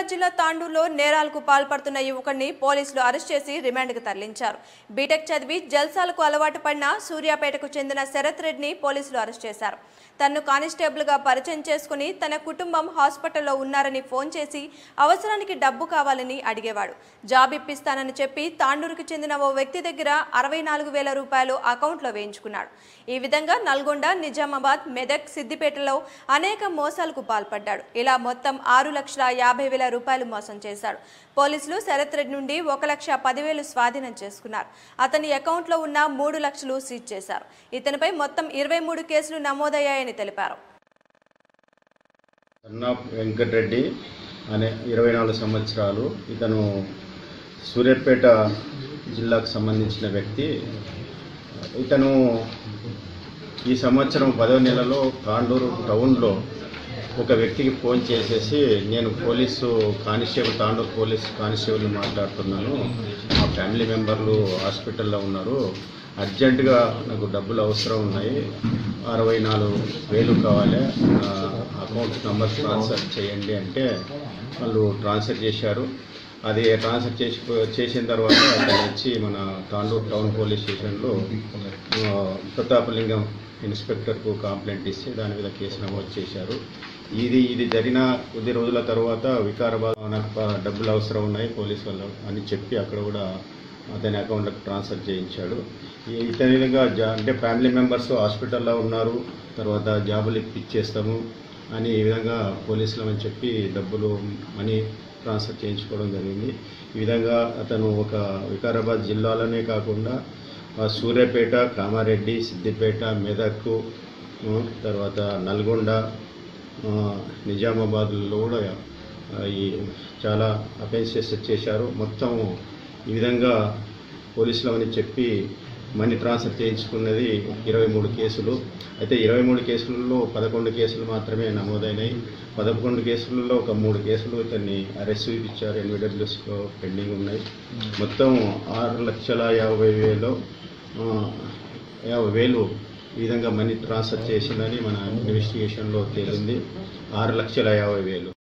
వికారాబాద్ జిల్లా తాండూరులో నేరాలకు పాల్పడుతున్న యువకుడిని పోలీసులు అరెస్ట్ చేసి రిమాండ్కు తరలించారు బీటెక్ చదివి జల్సాలకు అలవాటు పడిన సూర్యాపేటకు చెందిన శరత్ రెడ్డిని పోలీసులు అరెస్ట్ చేశారు తన్ను కానిస్టేబుల్గా పరిచయం చేసుకుని తన కుటుంబం హాస్పిటల్లో ఉన్నారని ఫోన్ చేసి అవసరానికి డబ్బు కావాలని అడిగేవాడు జాబ్ ఇప్పిస్తానని చెప్పి తాండూరుకు చెందిన ఓ వ్యక్తి దగ్గర అరవై నాలుగు వేల రూపాయలు అకౌంట్లో వేయించుకున్నాడు ఈ విధంగా నల్గొండ నిజామాబాద్ మెదక్ సిద్దిపేటలో అనేక మోసాలకు పాల్పడ్డాడు ఇలా మొత్తం ఆరు లక్షల యాభై వేల రూపాయలు మోసం చేశాడు పోలీసులు శరత్ రెడ్డి నుండి ఒక లక్ష పదివేలు స్వాధీనం చేసుకున్నారు అతని అకౌంట్లో ఉన్న మూడు లక్షలు సీజ్ చేశారు ఇతనిపై మొత్తం ఇరవై మూడు కేసులు నమోదయ్యాయని తెలిపారు అన్నా వెంకటరెడ్డి అనే ఇరవై నాలుగు సంవత్సరాలు ఇతను సూర్యాపేట జిల్లాకు సంబంధించిన వ్యక్తి ఇతను ఈ సంవత్సరం పదవ నెలలో తాండూరు టౌన్లో ఒక వ్యక్తికి ఫోన్ చేసేసి నేను police constable Tandur police constable మాట్లాడుతున్నాను మా ఫ్యామిలీ మెంబర్లు హాస్పిటల్లో ఉన్నారు అర్జెంటుగా నాకు డబ్బులు అవసరం ఉన్నాయి అరవై నాలుగు వేలు కావాలి నా అకౌంట్ నెంబర్ ట్రాన్స్ఫర్ చేయండి అంటే వాళ్ళు ట్రాన్స్ఫర్ చేశారు అది ట్రాన్స్ఫర్ చేసి చేసిన తర్వాత అతను వచ్చి మన తాండూరు టౌన్ పోలీస్ స్టేషన్లో ఆ, ప్రతాపలింగం ఇన్స్పెక్టర్కు కంప్లైంట్ ఇస్తే దాని మీద కేసు నమోదు చేశారు ఇది ఇది జరిగిన కొద్ది రోజుల తర్వాత వికారాబాద్ నాకు ప- డబ్బులు అవసరం ఉన్నాయి పోలీస్ వాళ్ళు అని చెప్పి అక్కడ కూడా అతని అకౌంట్లకు ట్రాన్స్ఫర్ చేయించాడు ఈ- ఇతని విధంగా జా అంటే ఫ్యామిలీ మెంబర్స్ హాస్పిటల్లో ఉన్నారు తర్వాత జాబులు ఇప్పించేస్తాము అని ఈ విధంగా పోలీసులు అని చెప్పి డబ్బులు మనీ ట్రాన్స్ఫర్ చేయించుకోవడం జరిగింది ఈ విధంగా అతను ఒక వికారాబాద్ జిల్లాలోనే కాకుండా ఆ సూర్యాపేట కామారెడ్డి సిద్దిపేట మెదక్ ఆ, తర్వాత నల్గొండ ఆ, నిజామాబాద్లో కూడా ఆ, ఈ చాలా అఫెన్సెస్ చేశారు మొత్తం ఈ విధంగా పోలీసులు అని చెప్పి మనీ ట్రాన్స్ఫర్ చేయించుకున్నది ఇరవై మూడు కేసులు అయితే ఇరవై మూడు కేసులలో పదకొండు కేసులు మాత్రమే నమోదైనాయి పదకొండు కేసులలో ఒక మూడు కేసులు ఇతన్ని అరెస్ట్ ఇచ్చారు ఎన్విడబ్ల్యూస్లో పెండింగ్ ఉన్నాయి మొత్తం ఆరు లక్షల యాభై వేలు ఆ, యాభై వేలు ఈ విధంగా మనీ ట్రాన్స్ఫర్ చేసిందని మన ఇన్వెస్టిగేషన్లో తేలింది ఆరు లక్షల యాభై వేలు